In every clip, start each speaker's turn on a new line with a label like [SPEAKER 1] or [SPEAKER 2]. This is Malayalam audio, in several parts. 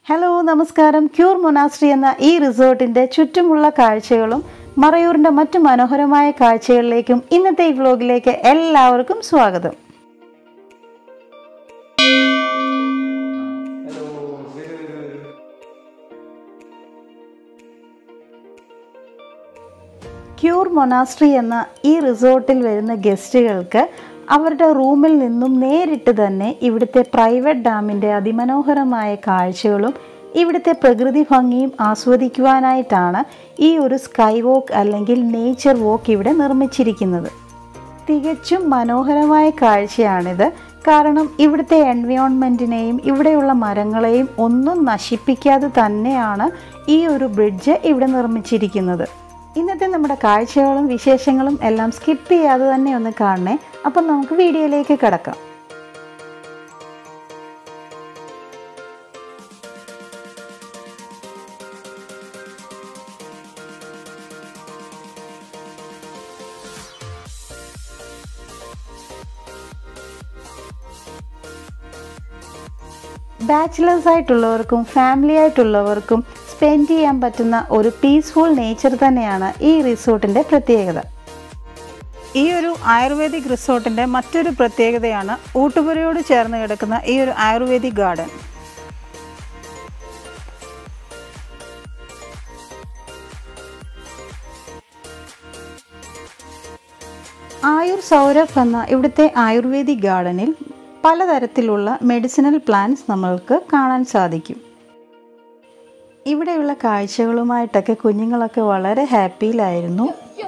[SPEAKER 1] ഹലോ നമസ്കാരം ക്യൂർ മൊനാസ്ട്രി എന്ന ഈ റിസോർട്ടിൻ്റെ ചുറ്റുമുള്ള കാഴ്ചകളും മറയൂരിൻ്റെ മറ്റു മനോഹരമായ കാഴ്ചകളിലേക്കും ഇന്നത്തെ ഈ വ്ലോഗിലേക്ക് എല്ലാവർക്കും സ്വാഗതം ക്യൂർ മൊനാസ്ട്രി എന്ന ഈ റിസോർട്ടിൽ വരുന്ന ഗസ്റ്റുകൾക്ക് അവരുടെ റൂമിൽ നിന്നും നേരിട്ട് തന്നെ ഇവിടുത്തെ പ്രൈവറ്റ് ഡാമിൻ്റെ അതിമനോഹരമായ കാഴ്ചകളും ഇവിടുത്തെ പ്രകൃതി ഭംഗിയും ആസ്വദിക്കുവാനായിട്ടാണ് ഈ ഒരു സ്കൈ വോക്ക് അല്ലെങ്കിൽ നേച്ചർ വോക്ക് ഇവിടെ നിർമ്മിച്ചിരിക്കുന്നത് തികച്ചും മനോഹരമായ കാഴ്ചയാണിത് കാരണം ഇവിടുത്തെ എൻവയോൺമെൻറ്റിനെയും ഇവിടെയുള്ള മരങ്ങളെയും ഒന്നും നശിപ്പിക്കാതെ തന്നെയാണ് ഈ ഒരു ബ്രിഡ്ജ് ഇവിടെ നിർമ്മിച്ചിരിക്കുന്നത് ഇന്നത്തെ നമ്മുടെ കാഴ്ചകളും വിശേഷങ്ങളും എല്ലാം സ്കിപ്പ് ചെയ്യാതെ തന്നെ ഒന്ന് കാണണേ അപ്പം നമുക്ക് വീഡിയോയിലേക്ക് കിടക്കാം ബാച്ചിലേഴ്സ് ആയിട്ടുള്ളവർക്കും ഫാമിലി ആയിട്ടുള്ളവർക്കും സ്പെൻഡ് ചെയ്യാൻ പറ്റുന്ന ഒരു പീസ്ഫുൾ നേച്ചർ തന്നെയാണ് ഈ റിസോർട്ടിൻ്റെ പ്രത്യേകത ഈ ഒരു ആയുർവേദിക് റിസോർട്ടിൻ്റെ മറ്റൊരു പ്രത്യേകതയാണ് ഊട്ടുപുരയോട് ചേർന്ന് കിടക്കുന്ന ഈ ഒരു ആയുർവേദിക് ഗാർഡൻ ആയുർ സൗരഭ് എന്ന ഇവിടുത്തെ ആയുർവേദിക് ഗാർഡനിൽ പലതരത്തിലുള്ള മെഡിസിനൽ പ്ലാന്റ്സ് നമ്മൾക്ക് കാണാൻ സാധിക്കും ഇവിടെയുള്ള കാഴ്ചകളുമായിട്ടൊക്കെ കുഞ്ഞുങ്ങളൊക്കെ വളരെ ഹാപ്പിയിലായിരുന്നു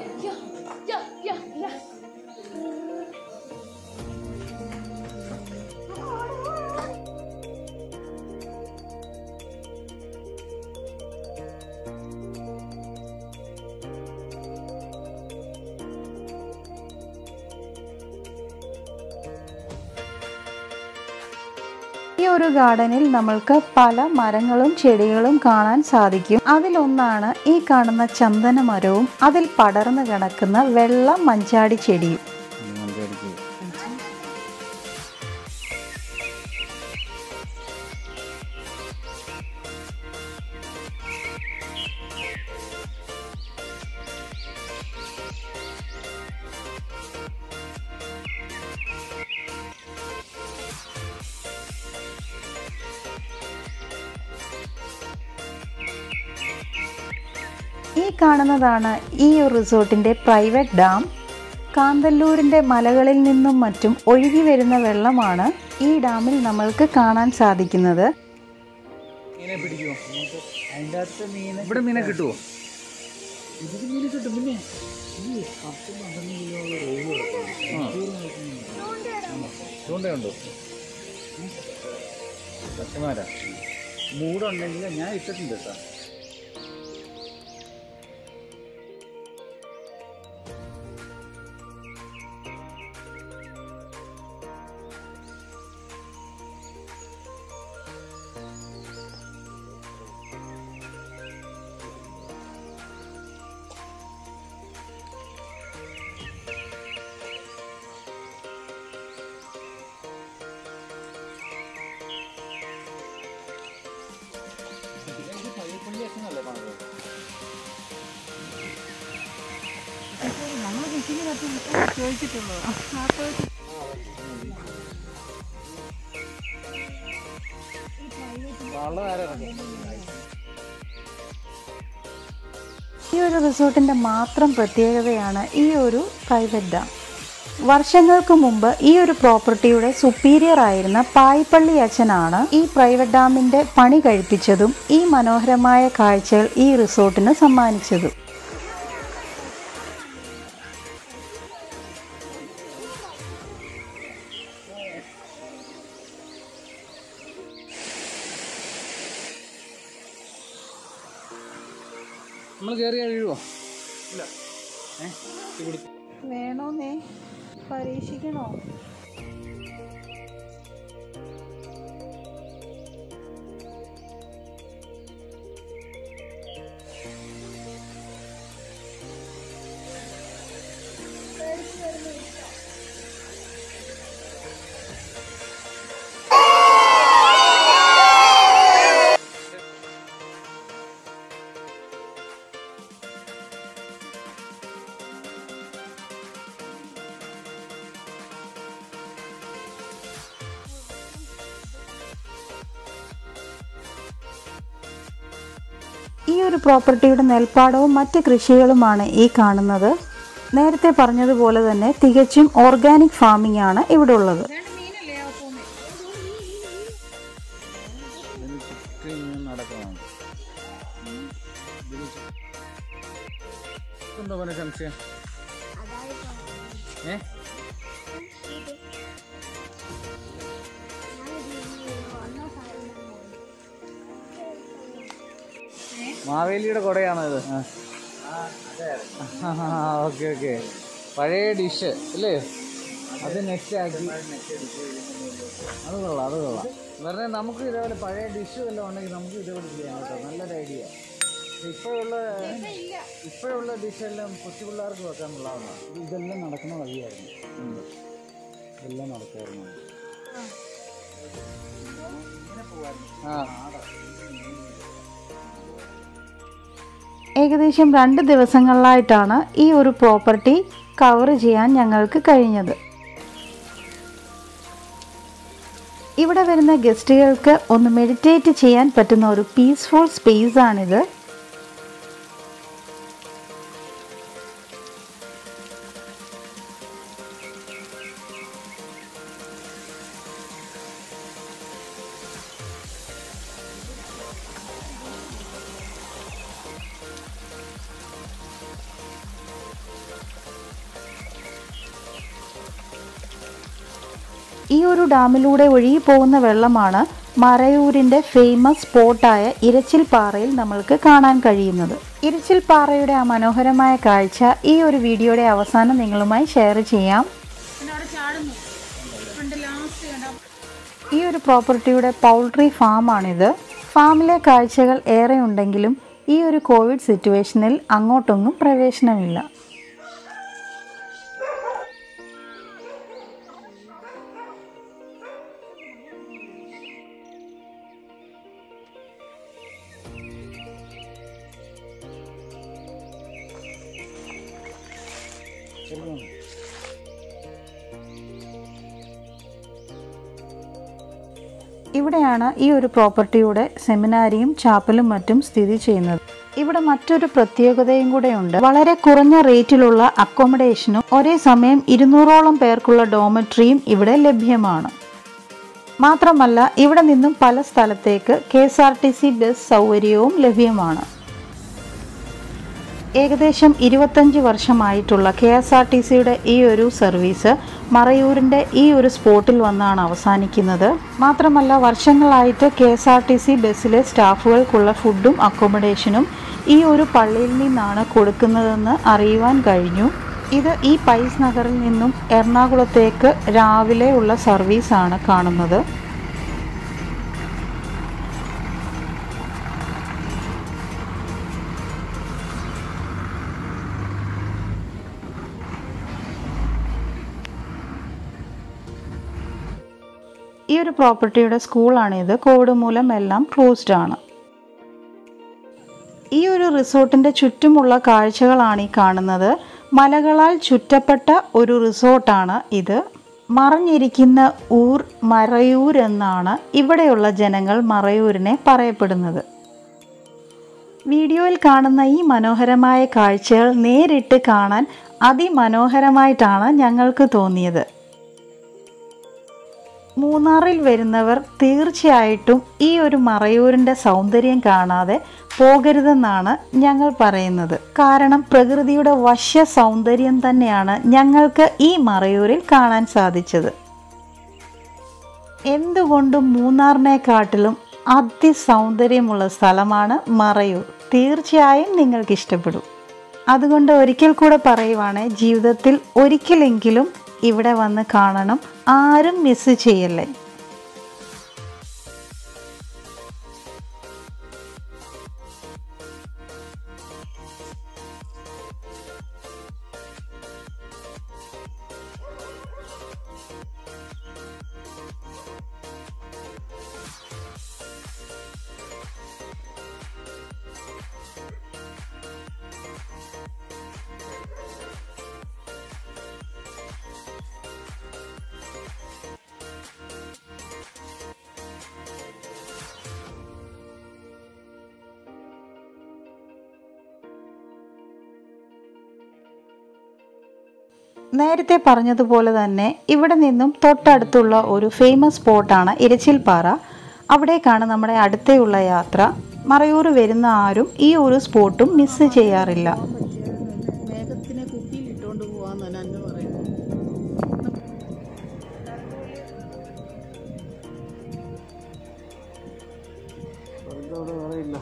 [SPEAKER 1] ഈ ഒരു ഗാർഡനിൽ നമ്മൾക്ക് പല മരങ്ങളും ചെടികളും കാണാൻ സാധിക്കും അതിലൊന്നാണ് ഈ കാണുന്ന ചന്ദന മരവും അതിൽ പടർന്നു കിടക്കുന്ന വെള്ള മഞ്ചാടി ചെടിയും ഈ കാണുന്നതാണ് ഈ ഒരു റിസോർട്ടിൻ്റെ പ്രൈവറ്റ് ഡാം കാന്തല്ലൂരിൻ്റെ മലകളിൽ നിന്നും മറ്റും ഒഴുകി വരുന്ന വെള്ളമാണ് ഈ ഡാമിൽ നമ്മൾക്ക് കാണാൻ സാധിക്കുന്നത്
[SPEAKER 2] മീനെ പിടിക്കുമോ അതിൻ്റെ അകത്ത് മീൻ ഇവിടെ മീനെ കിട്ടുമോ ഇതിൽ മീൻ കിട്ടും പിന്നെ ഈ പത്ത് പന്ത്രണ്ട് കിലോ ചൂണ്ടയുണ്ടോ പച്ചമാരാ മൂടുണ്ടെങ്കിൽ ഞാൻ ഇട്ടിട്ടുണ്ട് കേട്ടോ വള്ളം ആരാ
[SPEAKER 1] ഈ ഒരു റിസോർട്ടിൻ്റെ മാത്രം പ്രത്യേകതയാണ് ഈ ഒരു പ്രൈവറ്റ് ഡാം വർഷങ്ങൾക്ക് മുമ്പ് ഈ ഒരു പ്രോപ്പർട്ടിയുടെ സുപ്പീരിയർ ആയിരുന്ന പായിപ്പള്ളി അച്ഛനാണ് ഈ പ്രൈവറ്റ് ഡാമിൻ്റെ പണി കഴിപ്പിച്ചതും ഈ മനോഹരമായ കാഴ്ചകൾ ഈ റിസോർട്ടിന് സമ്മാനിച്ചതും
[SPEAKER 2] നമ്മൾ കയറി കഴിയുമോ ഇല്ല
[SPEAKER 1] വേണോന്നേ പരീക്ഷിക്കണോ ഈ ഒരു പ്രോപ്പർട്ടിയുടെ നെൽപ്പാടവും മറ്റ് കൃഷികളുമാണ് ഈ കാണുന്നത് നേരത്തെ പറഞ്ഞതുപോലെ തന്നെ തികച്ചും ഓർഗാനിക് ഫാമിംഗ് ആണ് ഇവിടെ ഉള്ളത്
[SPEAKER 2] ഇതിന് ചുറ്റും ഇങ്ങനെ നടക്കണം എന്താ പറയുക സംശയം ഏ മാവേലിയുടെ കുടയാണോ ഇത് ഓക്കെ ഓക്കെ പഴയ ഡിഷ് അല്ലേ അത് നെറ്റ് ആക്കി അത് കൊള്ളാം അത് കൊള്ളാം വെറുതെ നമുക്ക് ഇതേപോലെ പഴയ ഡിഷ് വല്ലതും ഉണ്ടെങ്കിൽ നമുക്ക് ഇതേപോലെ ചെയ്യാം കേട്ടോ നല്ലൊരു ഐഡിയ ഇപ്പോഴുള്ള ഇപ്പോഴുള്ള ഡിഷെല്ലാം കൊച്ചു പിള്ളേർക്ക് വെക്കാനുള്ളതാണ് ഇതെല്ലാം നടക്കുന്ന വഴിയായിരുന്നു ഇതെല്ലാം നടക്കായിരുന്നു ആ
[SPEAKER 1] ഏകദേശം രണ്ട് ദിവസങ്ങളിലായിട്ടാണ് ഈ ഒരു പ്രോപ്പർട്ടി കവർ ചെയ്യാൻ ഞങ്ങൾക്ക് കഴിഞ്ഞത് ഇവിടെ വരുന്ന ഗസ്റ്റുകൾക്ക് ഒന്ന് മെഡിറ്റേറ്റ് ചെയ്യാൻ പറ്റുന്ന ഒരു പീസ്ഫുൾ സ്പേസ് ആണിത് ഈ ഒരു ഡാമിലൂടെ ഒഴുകി പോകുന്ന വെള്ളമാണ് മറയൂരിൻ്റെ ഫേമസ് സ്പോട്ടായ ഇരച്ചിൽ പാറയിൽ നമ്മൾക്ക് കാണാൻ കഴിയുന്നത് ഇരച്ചിൽ പാറയുടെ ആ മനോഹരമായ കാഴ്ച ഈ ഒരു വീഡിയോയുടെ അവസാനം നിങ്ങളുമായി ഷെയർ ചെയ്യാം ഈ ഒരു പ്രോപ്പർട്ടിയുടെ പൗൾട്രി ഫാമാണിത് ഫാമിലെ കാഴ്ചകൾ ഏറെ ഉണ്ടെങ്കിലും ഈ ഒരു കോവിഡ് സിറ്റുവേഷനിൽ അങ്ങോട്ടൊന്നും പ്രവേശനമില്ല
[SPEAKER 2] ചെറുതാണ്
[SPEAKER 1] ഇവിടെയാണ് ഈ ഒരു പ്രോപ്പർട്ടിയുടെ സെമിനാരിയും ചാപ്പലും മറ്റും സ്ഥിതി ചെയ്യുന്നത് ഇവിടെ മറ്റൊരു പ്രത്യേകതയും കൂടെയുണ്ട് വളരെ കുറഞ്ഞ റേറ്റിലുള്ള അക്കോമഡേഷനും ഒരേ സമയം ഇരുന്നൂറോളം പേർക്കുള്ള ഡോമട്രിയും ഇവിടെ ലഭ്യമാണ് മാത്രമല്ല ഇവിടെ നിന്നും പല സ്ഥലത്തേക്ക് K S R T C bus സൗകര്യവും ലഭ്യമാണ് ഏകദേശം ഇരുപത്തഞ്ച് വർഷമായിട്ടുള്ള കെ എസ് ആർ ടി സിയുടെ ഈ ഒരു സർവീസ് മറയൂരിൻ്റെ ഈ ഒരു സ്പോട്ടിൽ വന്നാണ് അവസാനിക്കുന്നത് മാത്രമല്ല വർഷങ്ങളായിട്ട് K S R T C ബസ്സിലെ സ്റ്റാഫുകൾക്കുള്ള ഫുഡും അക്കോമഡേഷനും ഈ ഒരു പള്ളിയിൽ നിന്നാണ് കൊടുക്കുന്നതെന്ന് അറിയുവാൻ കഴിഞ്ഞു ഇത് ഈ പൈസ് നഗറിൽ നിന്നും എറണാകുളത്തേക്ക് രാവിലെ ഉള്ള സർവീസാണ് കാണുന്നത് ഈ ഒരു പ്രോപ്പർട്ടിയുടെ സ്കൂളാണിത് കോവിഡ് മൂലം എല്ലാം ക്ലോസ്ഡ് ആണ് ഈ ഒരു റിസോർട്ടിൻ്റെ ചുറ്റുമുള്ള കാഴ്ചകളാണ് ഈ കാണുന്നത് മലകളാൽ ചുറ്റപ്പെട്ട ഒരു റിസോർട്ടാണ് ഇത് മറഞ്ഞിരിക്കുന്ന ഊർ മറയൂർ എന്നാണ് ഇവിടെയുള്ള ജനങ്ങൾ മറയൂരിനെ പറയപ്പെടുന്നത് വീഡിയോയിൽ കാണുന്ന ഈ മനോഹരമായ കാഴ്ചകൾ നേരിട്ട് കാണാൻ അതിമനോഹരമായിട്ടാണ് ഞങ്ങൾക്ക് തോന്നിയത് മൂന്നാറിൽ വരുന്നവർ തീർച്ചയായിട്ടും ഈ ഒരു മറയൂരിൻ്റെ സൗന്ദര്യം കാണാതെ പോകരുതെന്നാണ് ഞങ്ങൾ പറയുന്നത് കാരണം പ്രകൃതിയുടെ വശ്യ സൗന്ദര്യം തന്നെയാണ് ഞങ്ങൾക്ക് ഈ മറയൂരിൽ കാണാൻ സാധിച്ചത് എന്തുകൊണ്ടും മൂന്നാറിനെക്കാട്ടിലും അതിസൗന്ദര്യമുള്ള സ്ഥലമാണ് മറയൂർ തീർച്ചയായും നിങ്ങൾക്ക് ഇഷ്ടപ്പെടും അതുകൊണ്ട് ഒരിക്കൽ കൂടെ പറയുവാണ് ജീവിതത്തിൽ ഒരിക്കലെങ്കിലും ഇവിടെ വന്ന് കാണണം ആരും മിസ് ചെയ്യല്ലേ നേരത്തെ പറഞ്ഞതുപോലെ തന്നെ ഇവിടെ നിന്നും തൊട്ടടുത്തുള്ള ഒരു ഫേമസ് സ്പോട്ടാണ് ഇരച്ചിൽപ്പാറ അവിടേക്കാണ് നമ്മുടെ അടുത്തേയുള്ള യാത്ര മറയൂർ വരുന്ന ആരും ഈ ഒരു സ്പോട്ടും മിസ് ചെയ്യാറില്ല
[SPEAKER 3] മേഘത്തിനെ കുപ്പിയിൽ ഇട്ടുകൊണ്ട് പോവാന്ന് അന്ന് പറയുന്നത്
[SPEAKER 2] അവിടെ അറിയില്ല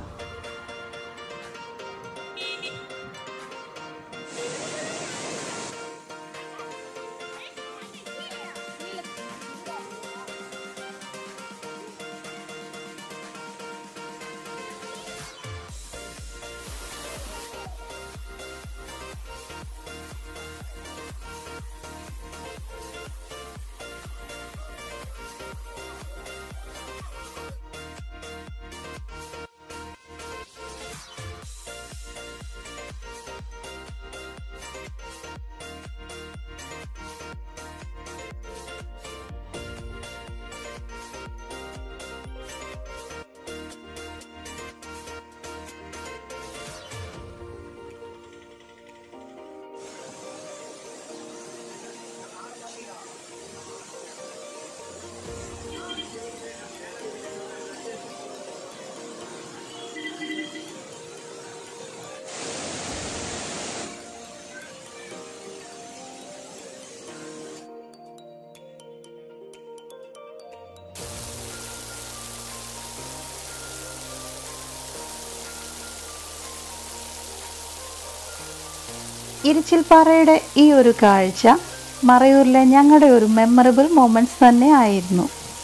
[SPEAKER 1] ഇരിച്ചിൽപ്പാറയുടെ ഈ ഒരു കാഴ്ച മറയൂരിലെ ഞങ്ങളുടെ ഒരു മെമ്മറബിൾ മൊമെന്റ്സ് തന്നെ ആയിരുന്നു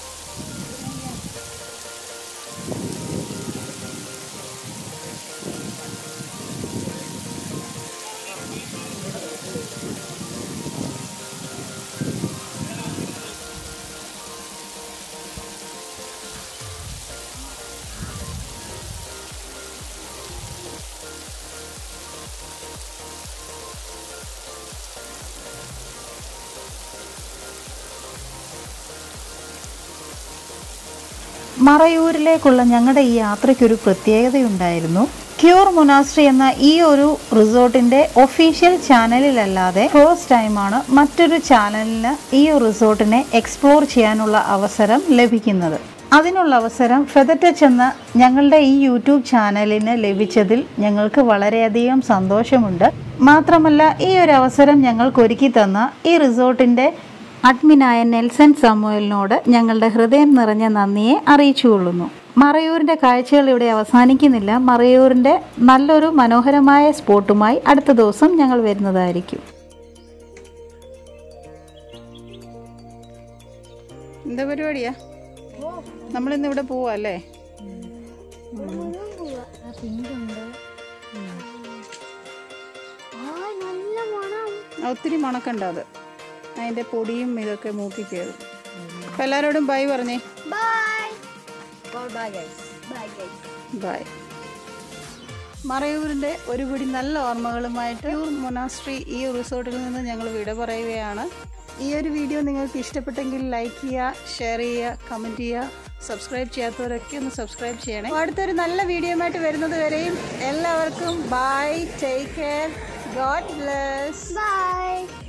[SPEAKER 1] മറയൂരിലേക്കുള്ള ഞങ്ങളുടെ ഈ യാത്രയ്ക്കൊരു പ്രത്യേകതയുണ്ടായിരുന്നു ക്യൂർ മൊനാസ്ട്രി എന്ന ഈ ഒരു റിസോർട്ടിന്റെ ഒഫീഷ്യൽ ചാനലിലല്ലാതെ ഫസ്റ്റ് ടൈമാണ് മറ്റൊരു ചാനലിന് ഈ റിസോർട്ടിനെ എക്സ്പ്ലോർ ചെയ്യാനുള്ള അവസരം ലഭിക്കുന്നത് അതിനുള്ള അവസരം ഫെദർ ടച്ച് എന്ന ഞങ്ങളുടെ ഈ യൂട്യൂബ് ചാനലിന് ലഭിച്ചതിൽ ഞങ്ങൾക്ക് വളരെയധികം സന്തോഷമുണ്ട് മാത്രമല്ല ഈ ഒരു അവസരം ഞങ്ങൾക്ക് ഒരുക്കി തന്ന ഈ റിസോർട്ടിന്റെ അഡ്മിനായ നെൽസൺ സാമുവലിനോട് ഞങ്ങളുടെ ഹൃദയം നിറഞ്ഞ നന്ദിയെ അറിയിച്ചുകൊള്ളുന്നു മറയൂരിൻ്റെ കാഴ്ചകൾ ഇവിടെ അവസാനിക്കുന്നില്ല മറയൂരിൻ്റെ നല്ലൊരു മനോഹരമായ സ്പോട്ടുമായി അടുത്ത ദിവസം ഞങ്ങൾ വരുന്നതായിരിക്കും
[SPEAKER 3] എന്താ പരിപാടിയാ നമ്മളിന്ന് ഇവിടെ പോവാ അല്ലേ ആ, ഒത്തിരി മണക്കണ്ട അത് അതിന്റെ പൊടിയും ഇതൊക്കെ മൂക്കി കയറും അപ്പൊ എല്ലാരോടും ബൈ പറഞ്ഞേ ബൈ മറയൂരിന്റെ ഒരു പിടി നല്ല ഓർമ്മകളുമായിട്ട് യൂർ മൊനാസ്ട്രി ഈ റിസോർട്ടിൽ നിന്ന് ഞങ്ങൾ വിട പറയുകയാണ് ഈ ഒരു വീഡിയോ നിങ്ങൾക്ക് ഇഷ്ടപ്പെട്ടെങ്കിൽ ലൈക്ക് ചെയ്യുക ഷെയർ ചെയ്യുക കമൻറ്റ് ചെയ്യുക സബ്സ്ക്രൈബ് ചെയ്യാത്തവരൊക്കെ ഒന്ന് സബ്സ്ക്രൈബ് ചെയ്യണേ അപ്പോൾ അടുത്തൊരു നല്ല വീഡിയോയുമായിട്ട് വരുന്നത് വരെയും എല്ലാവർക്കും bye take care god bless
[SPEAKER 4] Bye.